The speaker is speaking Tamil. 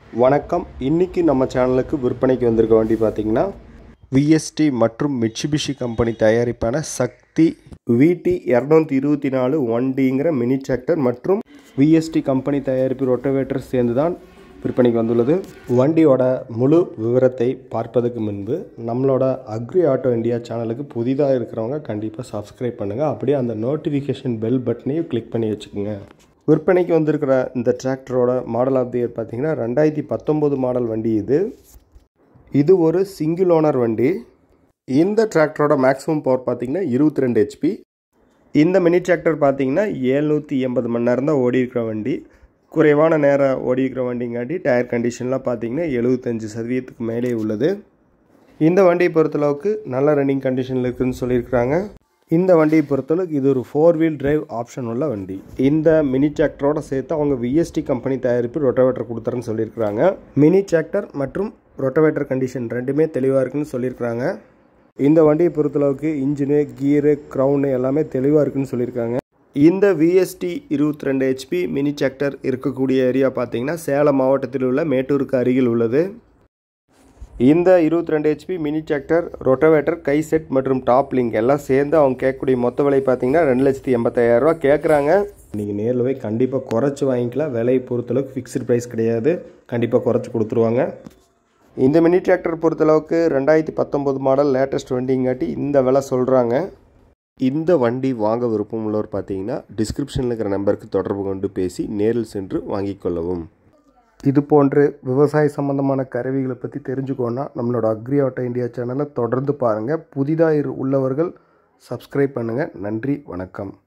வணக்கம் இன்னைக்கு நம்ம சேனலுக்கு விற்பனைக்கு வந்திருக்க வண்டி பார்த்தீங்கன்னா விஎஸ்டி மற்றும் மிட்சுபிஷி கம்பெனி தயாரிப்பான சக்தி விடி இரநூத்தி இருபத்தி நாலு ஒன்டிங்கிற மினி டிராக்டர் மற்றும் விஎஸ்டி கம்பெனி தயாரிப்பு ரொட்டவேட்டர் சேர்ந்து தான் விற்பனைக்கு வந்துள்ளது வண்டியோட முழு விவரத்தை பார்ப்பதற்கு முன்பு நம்மளோட அக்ரி ஆட்டோ இந்தியா சேனலுக்கு புதிதாக இருக்கிறவங்க கண்டிப்பாக சப்ஸ்கிரைப் பண்ணுங்கள் அப்படியே அந்த நோட்டிஃபிகேஷன் பெல் பட்டனையும் கிளிக் பண்ணி வச்சுக்கோங்க விற்பனைக்கு வந்திருக்கிற இந்த டிராக்டரோட மாடல் ஆஃப் தி இயர் பார்த்தீங்கன்னா ரெண்டாயிரத்தி பத்தொம்போது மாடல் வண்டி இது இது ஒரு சிங்கிள் ஓனர் வண்டி இந்த டிராக்டரோட மேக்ஸிமம் பவர் பார்த்தீங்கன்னா இருபத்தி ரெண்டு ஹெச்பி இந்த மினி டிராக்டர் பார்த்தீங்கன்னா ஏழ்நூற்றி எண்பது மணி நேரம் தான் ஓடி இருக்கிற வண்டி குறைவான நேரம் ஓடி இருக்கிற வண்டிங்காட்டி டயர் கண்டிஷன்லாம் பார்த்தீங்கன்னா எழுபத்தஞ்சு சதவீதத்துக்கு மேலே உள்ளது இந்த வண்டியை பொறுத்தளவுக்கு நல்ல ரன்னிங் கண்டிஷனில் இருக்குதுன்னு சொல்லியிருக்கிறாங்க இந்த வண்டியை பொறுத்தளவுக்கு இது ஒரு ஃபோர் வீல் டிரைவ் ஆப்ஷன் உள்ள வண்டி இந்த மினி டிராக்டரோட சேர்த்து அவங்க விஎஸ்டி கம்பெனி தயாரிப்பு ரொட்டவேட்டர் கொடுத்துறேன்னு சொல்லியிருக்கிறாங்க மினி டிராக்டர் மற்றும் ரொட்டவேட்டர் கண்டிஷன் ரெண்டுமே தெளிவாக இருக்குன்னு சொல்லியிருக்கிறாங்க இந்த வண்டியை பொறுத்தளவுக்கு இன்ஜினு கீரு க்ரௌனு எல்லாமே தெளிவாக இருக்குன்னு சொல்லியிருக்காங்க இந்த விஎஸ்டி இருபத்தி ரெண்டு ஹெச்பி மினி டிராக்டர் இருக்கக்கூடிய ஏரியா பார்த்தீங்கன்னா சேலம் மாவட்டத்தில் உள்ள மேட்டூருக்கு அருகில் உள்ளது இந்த இருபத்தி ரெண்டு ஹெச்பி மினி டிராக்டர் ரொட்டவேட்டர் கை செட் மற்றும் டாப் லிங்க் எல்லாம் சேர்ந்து அவங்க கேட்கக்கூடிய மொத்த விலை பார்த்தீங்கன்னா ரெண்டு லட்சத்தி எண்பத்தாயிரரூவா கேட்குறாங்க நீங்கள் நேரில் போய் கண்டிப்பாக குறைச்சி வாங்கிக்கலாம் விலையை பொறுத்தளவுக்கு ஃபிக்ஸ்டு ப்ரைஸ் கிடையாது கண்டிப்பாக குறைச்சி கொடுத்துருவாங்க இந்த மினி டிராக்டர் பொறுத்தளவுக்கு ரெண்டாயிரத்தி பத்தொம்போது மாடல் லேட்டஸ்ட் வண்டிங்காட்டி இந்த விலை சொல்கிறாங்க இந்த வண்டி வாங்க விருப்பம் உள்ளவர் பார்த்தீங்கன்னா டிஸ்கிரிப்ஷனில் இருக்கிற நம்பருக்கு தொடர்பு கொண்டு பேசி நேரில் சென்று வாங்கிக் கொள்ளவும் இது போன்று விவசாய சம்பந்தமான கருவிகளை பற்றி தெரிஞ்சுக்கோன்னா நம்மளோட அக்ரி ஆட்டோ இந்தியா சேனலை தொடர்ந்து பாருங்கள் புதிதாக உள்ளவர்கள் சப்ஸ்கிரைப் பண்ணுங்கள் நன்றி வணக்கம்